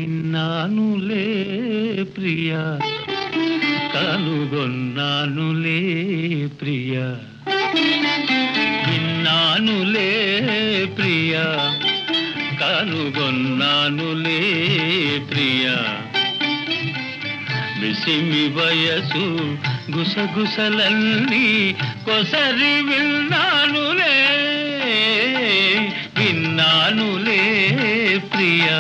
విన్నానులే ప్రియా కనుగొన్నానులే ప్రియా విన్నానులే ప్రియా కనుగొన్నానులే ప్రియా విసిమి వయసు గుసగుసలన్నీ కొసరి విన్నానులే విన్నానులే ప్రియా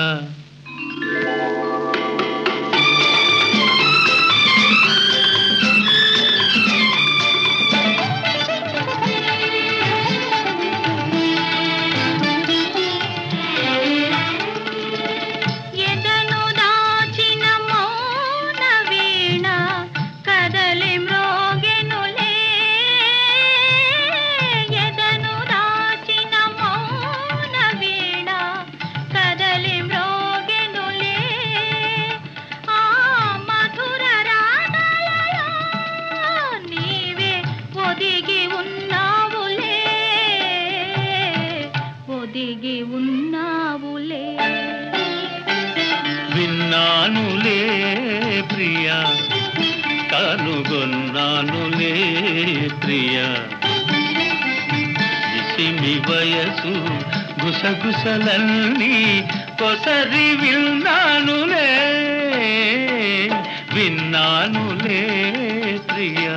ఎదను దాచిన మౌన వీణ కదలి మ్రోగెనులే ఎదను దాచిన మౌన వీణ కదలి మ్రోగెనులే ఆ మధుర రాగాలలో నీవే ఒదిగి ఉన్నావులే ఒదిగి ఉన్నావులే విన్నానులే ప్రియా కనుగొన్నానులే ప్రియా ఇసిమి వయసు గుసగుసలన్నీ కొసరి విన్నానులే విన్నానులే ప్రియా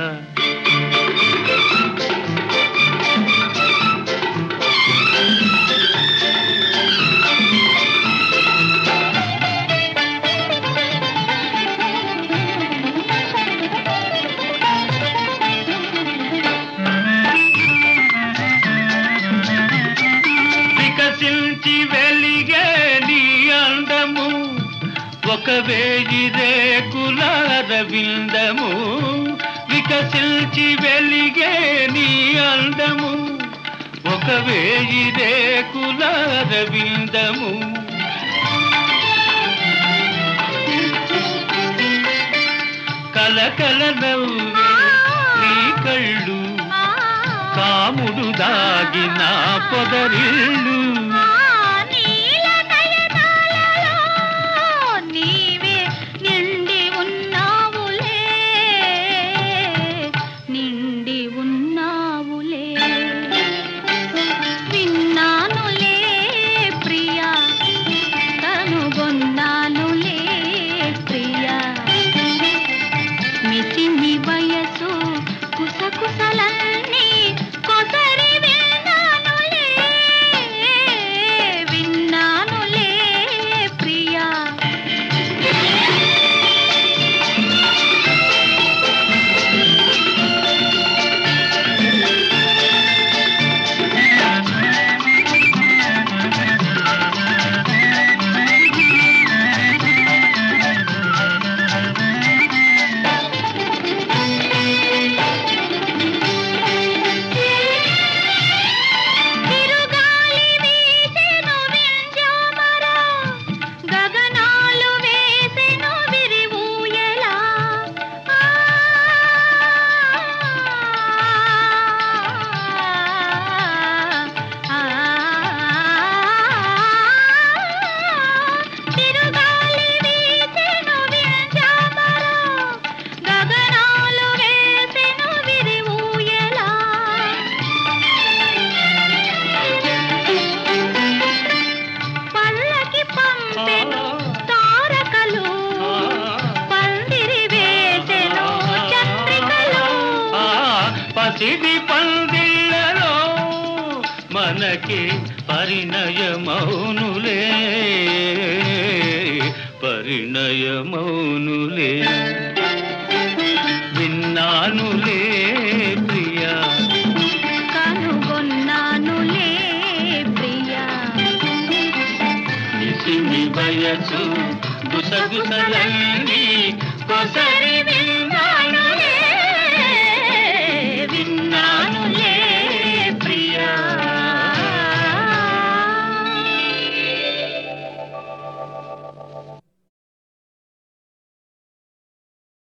వికసించి వెలిగే నీ అందము ఒక వేయి రేకుల రవిందము వికసించి వెలిగే నీ అందము ఒక వేయి రేకుల రవిందము కలకల నవ్వే నీ కళ్ళు కాముడు దాగిన పొదరిల్లు నీవే నిండి ఉన్నావులే నిండి ఉన్నావులే విన్నానులే ప్రియా కనుగొన్నానులే ప్రియా మిసిమి వయసు కుసకుసలన్నీ కొసరి విన్నానులే విన్నానులే ప్రియా తిరుగాలి వీసెను వింజామరా గగనాలు వేసెను విరివూయలా ఆ ఆ తిరుగాలి వీసెను వింజామరా గగనాలు వేసెను విరివూయలా పల్లకి పంపెను తారకలు పందిరి వేసెను చంద్రికలు ఆ పసిడి పందిళ్ళలో మనకి పరిణయమౌనులే పరిణయమౌనులే విన్నానులే ప్రియా కనుగొన్నానులే ప్రియా నిసిమి వయసు గుసగుసలన్నీ కొసరి విన్నానులే